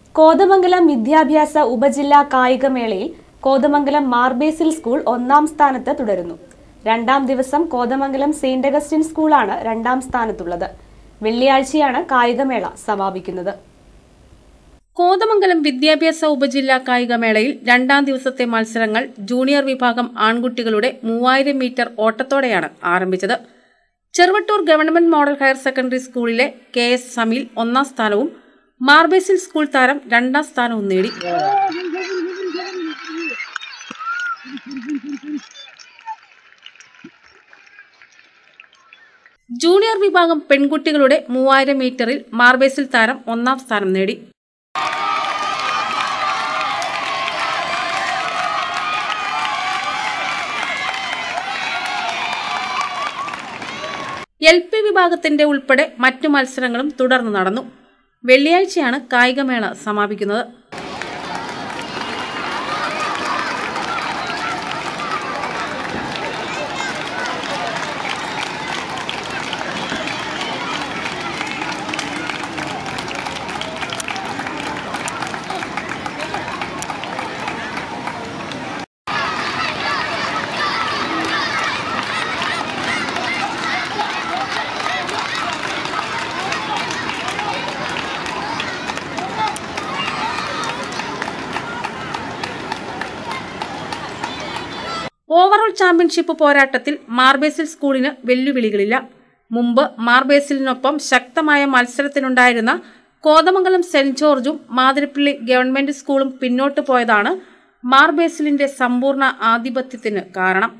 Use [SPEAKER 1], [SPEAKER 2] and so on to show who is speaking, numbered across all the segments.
[SPEAKER 1] കോതമംഗലം വിദ്യാഭ്യാസ ഉപജില്ലാ കായികമേളയിൽ കോതമംഗലം മാർബേസിൽ സ്കൂൾ ഒന്നാം സ്ഥാനത്ത് തുടരുന്നു രണ്ടാം ദിവസം കോതമംഗലം സെയിന്റ് അഗസ്റ്റിൻ സ്കൂളാണ് രണ്ടാം സ്ഥാനത്തുള്ളത് വെള്ളിയാഴ്ചയാണ് കായികമേള സമാപിക്കുന്നത്
[SPEAKER 2] കോതമംഗലം വിദ്യാഭ്യാസ ഉപജില്ലാ കായികമേളയിൽ രണ്ടാം ദിവസത്തെ മത്സരങ്ങൾ ജൂനിയർ വിഭാഗം ആൺകുട്ടികളുടെ മൂവായിരം മീറ്റർ ഓട്ടത്തോടെയാണ് ആരംഭിച്ചത് Cheruvattoor government model higher secondary സ്കൂളിലെ കെ എസ് സമീൽ ഒന്നാം സ്ഥാനവും മാർബേസിൽ സ്കൂൾ താരം രണ്ടാം സ്ഥാനവും നേടി ജൂനിയർ വിഭാഗം പെൺകുട്ടികളുടെ മൂവായിരം മീറ്ററിൽ മാർബേസിൽ താരം ഒന്നാം സ്ഥാനം നേടി എൽ പി വിഭാഗത്തിന്റെ ഉൾപ്പെടെ മറ്റു മത്സരങ്ങളും തുടർന്ന് നടന്നു വെള്ളിയാഴ്ചയാണ് കായികമേള സമാപിക്കുന്നത് ഓവറോൾ ചാമ്പ്യൻഷിപ്പ് പോരാട്ടത്തിൽ മാർബേസിൽ സ്കൂളിന് വെല്ലുവിളികളില്ല മുമ്പ് മാർബേസിലിനൊപ്പം ശക്തമായ മത്സരത്തിനുണ്ടായിരുന്ന കോതമംഗലം സെന്റ് ജോർജും മാതിരപ്പള്ളി ഗവൺമെന്റ് സ്കൂളും പിന്നോട്ട് പോയതാണ് മാർബേസിലിന്റെ സമ്പൂർണ്ണ ആധിപത്യത്തിന് കാരണം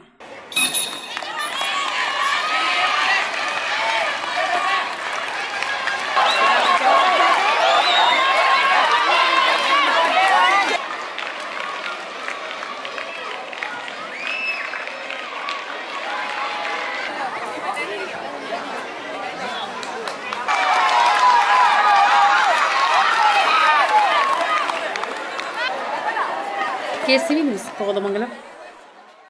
[SPEAKER 2] K C V news Kothamangalam